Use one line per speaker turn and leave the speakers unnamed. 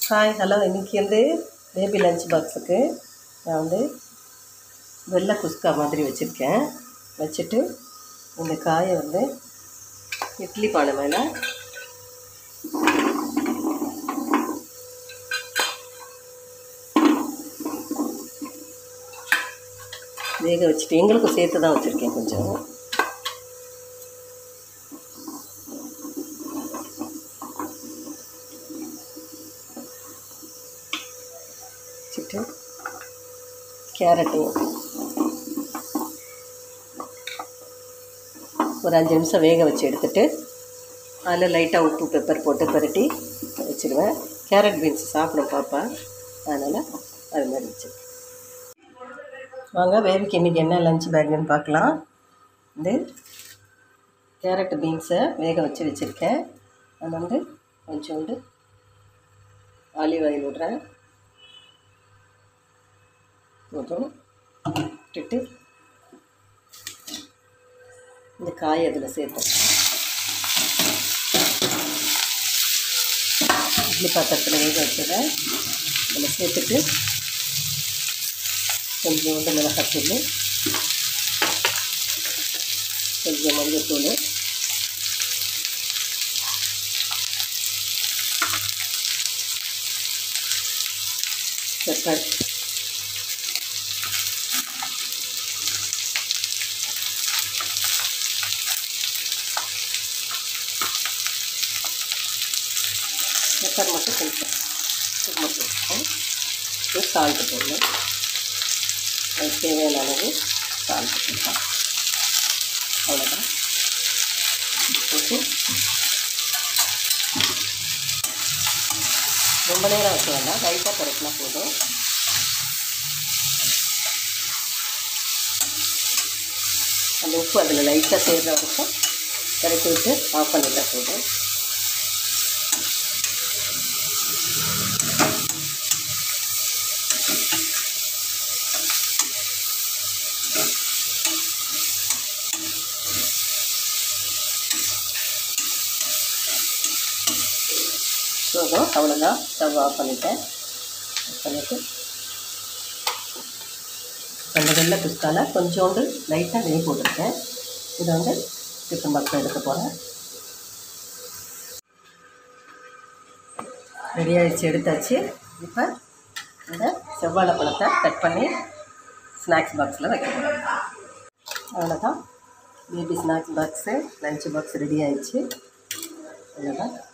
hi hello இன்றைக்கி வந்து baby lunch பாக்ஸுக்கு நான் வந்து வெள்ளை குஸ்கா மாதிரி வச்சுருக்கேன் வச்சுட்டு இந்த காயை வந்து இட்லி பானை மேலே வேக வச்சுட்டு எங்களுக்கும் சேர்த்து தான் வச்சுருக்கேன் கொஞ்சம் வச்சுட்டு கேரட்டையும் ஒரு அஞ்சு நிமிஷம் வேக வச்சு எடுத்துட்டு அதில் லைட்டாக உப்பு பெப்பர் போட்டு பரட்டி வச்சுருவேன் கேரட் பீன்ஸ் சாப்பிடும் பாப்பா அதனால் அது மாதிரி வச்சு வாங்க பேபிக்கு இன்றைக்கி என்ன லஞ்ச் பேக்குன்னு பார்க்கலாம் வந்து கேரட் பீன்ஸை வேக வச்சு வச்சுருக்கேன் அது வந்து கொஞ்சோண்டு ஆலிவ் ஆயில் விட்றேன் போதும் விட்டுட்டு இந்த காய் அதில் சேர்த்தேன் இட்லி பாத்திரத்தில் வேக வச்சதை அதில் சேர்த்துட்டு கொஞ்சோண்டு மிளகாத்தூள் கொஞ்சம் மஞ்சத்தூள் பெப்பர் பெப்பர் மட்டும் கொஞ்சம் உப்பு மட்டும் இப்போ சால்ட்டு போடணும் அதுக்கு தேவையான அளவு சால்ட்டு போடலாம் அவ்வளோதான் போட்டு ரொம்ப நேரம் வைக்க வேண்டாம் லைட்டாக பரட்டினா போதும் அந்த உப்பு அதில் லைட்டாக சேர்கிற வரைக்கும் கரைச்சி விட்டு ஆஃப் பண்ணிட்டா போதும் போதும் அவ்வளோதான் ஸ்டவ் ஆஃப் பண்ணிட்டேன் ஆஃப் பண்ணிவிட்டு அந்த வெள்ளை குஸ்காவில் கொஞ்சோண்டு லைட்டாக நெய் போட்டிருக்கேன் இதை வந்து டிஃபன் பாக்ஸில் எடுக்க போகிறேன் ரெடி ஆகிடுச்சு எடுத்தாச்சு இப்போ இந்த செவ்வாழை பழத்தை கட் பண்ணி ஸ்நாக்ஸ் பாக்ஸில் வைக்க போகிறேன் அவ்வளோதான் baby snacks box lunch box ready ஆயிடுச்சு அவ்வளோதான்